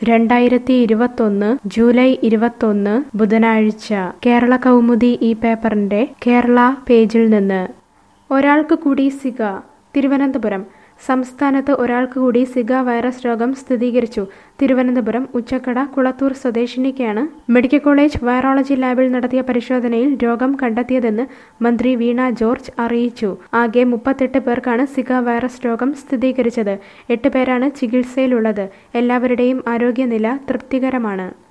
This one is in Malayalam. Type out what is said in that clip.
രണ്ടായിരത്തി ഇരുപത്തൊന്ന് ജൂലൈ ഇരുപത്തൊന്ന് ബുധനാഴ്ച കേരള കൗമുദി ഈ പേപ്പറിന്റെ കേരള പേജിൽ നിന്ന് ഒരാൾക്ക് കൂടി സിഗ തിരുവനന്തപുരം സംസ്ഥാനത്ത് ഒരാൾക്ക് കൂടി സിഗ വൈറസ് രോഗം സ്ഥിരീകരിച്ചു തിരുവനന്തപുരം ഉച്ചക്കട കുളത്തൂർ സ്വദേശിനിക്കാണ് മെഡിക്കൽ കോളേജ് വൈറോളജി ലാബിൽ നടത്തിയ പരിശോധനയിൽ രോഗം കണ്ടെത്തിയതെന്ന് മന്ത്രി വീണ ജോർജ് അറിയിച്ചു ആകെ മുപ്പത്തെട്ട് പേർക്കാണ് സിഗ വൈറസ് രോഗം സ്ഥിരീകരിച്ചത് എട്ട് പേരാണ് ചികിത്സയിലുള്ളത് എല്ലാവരുടെയും ആരോഗ്യനില തൃപ്തികരമാണ്